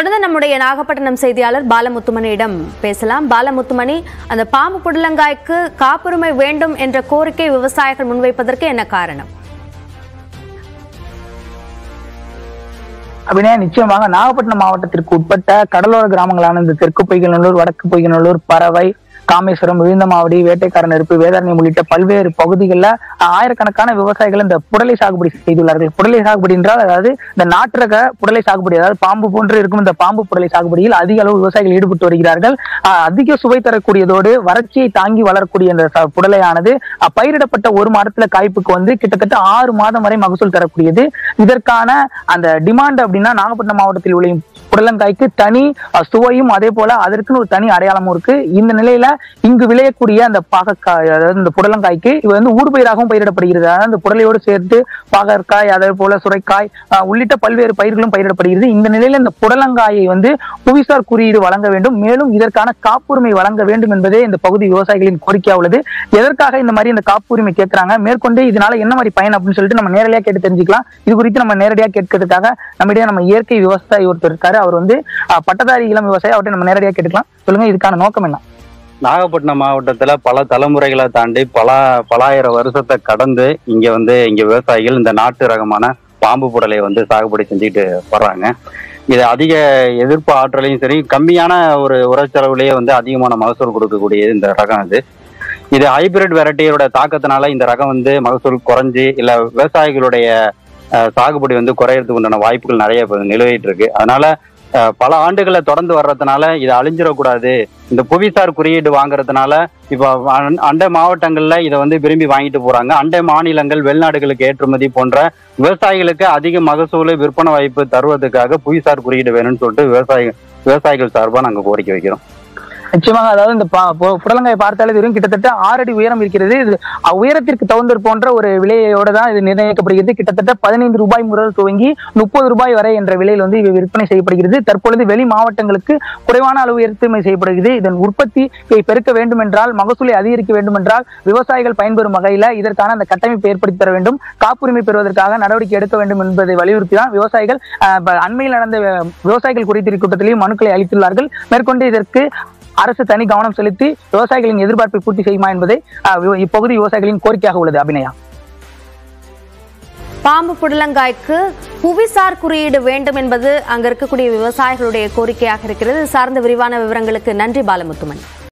தொடர்ந்து நம்முடைய நாகப்பட்டினம் செய்தியாளர் பாலமுத்துமணியிடம் பேசலாம் பாலமுத்துமணி அந்த பாம்பு புடலங்காய்க்கு காப்புரிமை வேண்டும் என்ற கோரிக்கை விவசாயிகள் முன்வைப்பதற்கு என்ன காரணம் அப்படின்னா நிச்சயமாக நாகப்பட்டினம் மாவட்டத்திற்கு உட்பட்ட கடலோர கிராமங்களான இந்த தெற்கு பொய்கநல்லூர் வடக்கு பொய்கநல்லூர் பறவை காமேஸ்வரம் விழுந்தமாவடி வேட்டைக்கார நெருப்பு வேதாரண்யம் உள்ளிட்ட பல்வேறு பகுதிகளில் ஆயிரக்கணக்கான விவசாயிகள் இந்த புடலை சாகுபடி செய்துள்ளார்கள் புடலை சாகுபடி என்றால் அதாவது இந்த நாட்டு ரக புடலை சாகுபடி அதாவது பாம்பு போன்று இருக்கும் இந்த பாம்பு புடலை சாகுபடியில் அதிக அளவு விவசாயிகள் ஈடுபட்டு வருகிறார்கள் ஆஹ் அதிக சுவை தரக்கூடியதோடு வறட்சியை தாங்கி வளரக்கூடிய இந்த ச- புடலையானது அஹ் பயிரிடப்பட்ட ஒரு மாதத்துல காய்ப்புக்கு வந்து கிட்டத்தட்ட ஆறு மாதம் வரை மகசூல் தரக்கூடியது இதற்கான அந்த டிமாண்ட் அப்படின்னா நாகப்பட்டினம் மாவட்டத்தில் உள்ள புடலங்காய்க்கு தனி அஹ், சுவையும் அதே போல அதற்குன்னு ஒரு தனி அடையாளமும் இருக்கு இந்த நிலையில இங்கு விளையக்கூடிய அந்த பாகற்காய் அதாவது இந்த புடலங்காய்க்கு இது வந்து ஊடுபயிராகவும் பயிரிடப்படுகிறது அதாவது இந்த புடலையோடு சேர்த்து பாகற்காய் அதே போல சுரைக்காய் அஹ், உள்ளிட்ட பல்வேறு பயிர்களும் பயிரிடப்படுகிறது இந்த நிலையில இந்த புடலங்காயை வந்து புவிசார் குறியீடு வழங்க வேண்டும் மேலும் இதற்கான காப்புரிமை வழங்க வேண்டும் என்பதே இந்த பகுதி விவசாயிகளின் கோரிக்கையா உள்ளது எதற்காக இந்த மாதிரி இந்த காப்புரிமை கேட்கறாங்க மேற்கொண்டு இதனால என்ன மாதிரி பயன் அப்படின்னு சொல்லிட்டு நம்ம நேரடியா கேட்டு தெரிஞ்சுக்கலாம் இது குறித்து நம்ம நேரடியா கேட்கறதுக்காக நம்மிடையே நம்ம இயற்கை விவசாயி ஒருத்தர் இருக்காரு அவர் வந்து அஹ், பட்டதாரி இளம் விவசாயி அவர்கிட்ட நம்ம நேரடியா கேட்டுக்கலாம் சொல்லுங்க இதுக்கான நோக்கம் என்ன நாகப்பட்டினம் மாவட்டத்துல பல தலைமுறைகளை தாண்டி பல பலாயிரம் வருஷத்தை கடந்து இங்க வந்து இங்க விவசாயிகள் இந்த நாட்டு ரகமான பாம்பு புடலை வந்து சாகுபடி செஞ்சுட்டு வர்றாங்க இது அதிக எதிர்ப்பு ஆற்றலையும் சரி கம்மியான ஒரு உரச்செலவுலயே வந்து அதிகமான மகசூல் கொடுக்கக்கூடியது இந்த ரகம் இது இது ஹைபிரிட் வெரைட்டியோட தாக்கத்தினால இந்த ரகம் வந்து மகசூல் குறைஞ்சு இல்ல விவசாயிகளுடைய அஹ், சாகுபடி வந்து குறையறதுக்கு உண்டான வாய்ப்புகள் நிறைய இப்ப நிலவிட்டு இருக்கு அதனால அஹ், பல ஆண்டுகளை தொடர்ந்து வர்றதுனால இது அழிஞ்சிடக்கூடாது இந்த புவிசார் குறியீடு வாங்குறதுனால இப்போ அண்- அண்டை மாவட்டங்கள்ல இதை வந்து விரும்பி வாங்கிட்டு போறாங்க அண்டை மாநிலங்கள் வெளிநாடுகளுக்கு ஏற்றுமதி போன்ற விவசாயிகளுக்கு அதிக மகசூல் விற்பனை வாய்ப்பு தருவதற்காக புவிசார் குறியீடு வேணும்னு சொல்லிட்டு விவசாயி விவசாயிகள் சார்பா நாங்க கோரிக்கை வைக்கிறோம் நிச்சயமாக அதாவது இந்த பா- பு- புடலங்காயை பார்த்தாலே தெரியும் கிட்டத்தட்ட ஆறு அடி உயரம் இருக்கிறது இது அ- உயரத்திற்கு தகுந்தர் போன்ற ஒரு விலையோட தான் இது நிர்ணயிக்கப்படுகிறது கிட்டத்தட்ட பதினைந்து ரூபாய் முதல் துவங்கி முப்பது ரூபாய் வரை என்ற விலையில் வந்து இது விற்பனை செய்யப்படுகிறது தற்பொழுது வெளி மாவட்டங்களுக்கு குறைவான அளவு ஏற்றுமதி செய்யப்படுகிறது இதன் உற்பத்தியை பெருக்க வேண்டும் என்றால் மகசூலை அதிகரிக்க வேண்டும் என்றால் விவசாயிகள் பயன்பெறும் வகையில இதற்கான அந்த கட்டமைப்பை ஏற்படுத்தி தர வேண்டும் காப்புரிமை பெறுவதற்காக நடவடிக்கை எடுக்க வேண்டும் என்பதை வலியுறுத்தி தான் விவசாயிகள் அஹ், ப- அண்மையில் நடந்த அஹ், விவசாயிகள் குறித்த கூட்டத்திலேயும் மனுக்களை அளித்துள்ளார்கள் மேற்கொண்டு இதற்கு அரசு தனி கவனம் செலுத்தி விவசாயிகளின் எதிர்பார்ப்பை பூர்த்தி செய்யுமா என்பதை அஹ், வி- இப்பகுதி விவசாயிகளின் கோரிக்கையாக உள்ளது அபிநயா பாம்பு புடலங்காய்க்கு புவிசார் குறியீடு வேண்டும் என்பது அங்க இருக்கக்கூடிய விவசாயிகளுடைய கோரிக்கையாக இருக்கிறது இது சார்ந்த விரிவான விவரங்களுக்கு நன்றி பாலமுத்துமணி